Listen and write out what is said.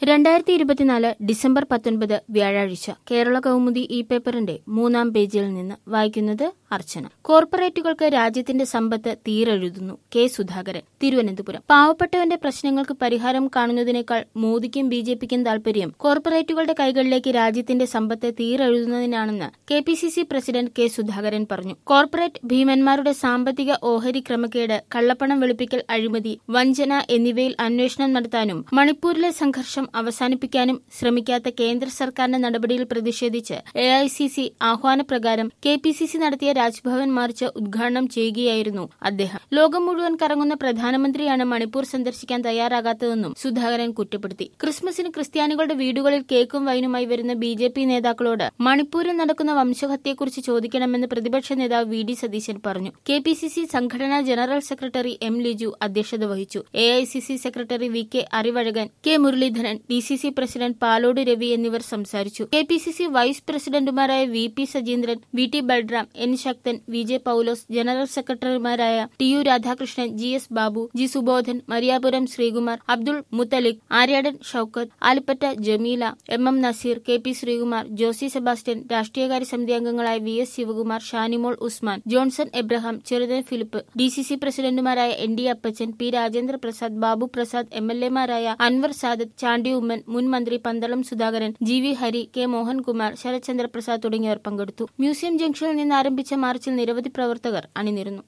രണ്ടായിരത്തി ഇരുപത്തിനാല് ഡിസംബർ പത്തൊൻപത് വ്യാഴാഴ്ച കേരള കൗമുദി ഈ പേപ്പറിന്റെ മൂന്നാം പേജിൽ നിന്ന് വായിക്കുന്നത് അർച്ചന കോർപ്പറേറ്റുകൾക്ക് രാജ്യത്തിന്റെ സമ്പത്ത് തീരെഴുതുന്നു കെ സുധാകരൻ തിരുവനന്തപുരം പാവപ്പെട്ടവന്റെ പ്രശ്നങ്ങൾക്ക് പരിഹാരം കാണുന്നതിനേക്കാൾ മോദിക്കും ബി ജെ പിക്കും താൽപര്യം കോർപ്പറേറ്റുകളുടെ കൈകളിലേക്ക് രാജ്യത്തിന്റെ സമ്പത്ത് തീരെഴുതുന്നതിനാണെന്ന് K P C C president K Sudhakaran പറഞ്ഞു കോർപ്പറേറ്റ് ഭീമന്മാരുടെ സാമ്പത്തിക ഓഹരി ക്രമക്കേട് കള്ളപ്പണം വെളുപ്പിക്കൽ അഴിമതി വഞ്ചന എന്നിവയിൽ അന്വേഷണം നടത്താനും മണിപ്പൂരിലെ സംഘർഷം അവസാനിപ്പിക്കാനും ശ്രമിക്കാത്ത കേന്ദ്ര സർക്കാരിന്റെ നടപടിയിൽ പ്രതിഷേധിച്ച് എ ഐ സി സി ആഹ്വാനപ്രകാരം കെ പി സി സി നടത്തിയ രാജ്ഭവൻ മാർച്ച് ഉദ്ഘാടനം ചെയ്യുകയായിരുന്നു അദ്ദേഹം ലോകം മുഴുവൻ കറങ്ങുന്ന പ്രധാനമന്ത്രിയാണ് മണിപ്പൂർ സന്ദർശിക്കാൻ തയ്യാറാകാത്തതെന്നും സുധാകരൻ കുറ്റപ്പെടുത്തി ക്രിസ്മസിന് ക്രിസ്ത്യാനികളുടെ വീടുകളിൽ കേക്കും വൈനുമായി വരുന്ന ബി ജെ പി നേതാക്കളോട് മണിപ്പൂരിൽ നടക്കുന്ന വംശഹത്യയെക്കുറിച്ച് ചോദിക്കണമെന്ന് പ്രതിപക്ഷ നേതാവ് വി ഡി സതീശൻ പറഞ്ഞു കെ പി സി സി സംഘടനാ ജനറൽ സെക്രട്ടറി എം ലിജു അധ്യക്ഷത വഹിച്ചു A I C C secretary V K Arivazhagan K Muraleedharan D C C president Palode Ravi എന്നിവർ സംസാരിച്ചു K P C C vice പ്രസിഡന്റുമാരായ V P Sajeendran V T Balram N Sakthan V J Paulose general സെക്രട്ടറിമാരായ T U Radhakrishnan G S Babu G Subodhan Mariyapuram Sreekumar Abdul Muthaliq Aryadan Shoukath Alipetta Jameela M M Naseer K P Sreekumar Josy Sebastian രാഷ്ട്രീയകാര്യ സമിതി അംഗങ്ങളായ V S Sivakumar Shanimol Usman Johnson Abraham Cheruthan Philip D C C പ്രസിഡന്റുമാരായ N D Appachan P Rajendra Prasad Babu Prasad M L എമാരായ അൻവർ സാദത്ത് ചാണ്ടി ഉമ്മൻ മുൻ മന്ത്രി Pandalam Sudhakaran G V Hari K Mohankumar Sarathchandra Prasad തുടങ്ങിയവർ പങ്കെടുത്തു മ്യൂസിയം ജംഗ്ഷനിൽ നിന്ന് ആരംഭിച്ച മാർച്ചിൽ നിരവധി പ്രവർത്തകർ അണിനിരുന്നു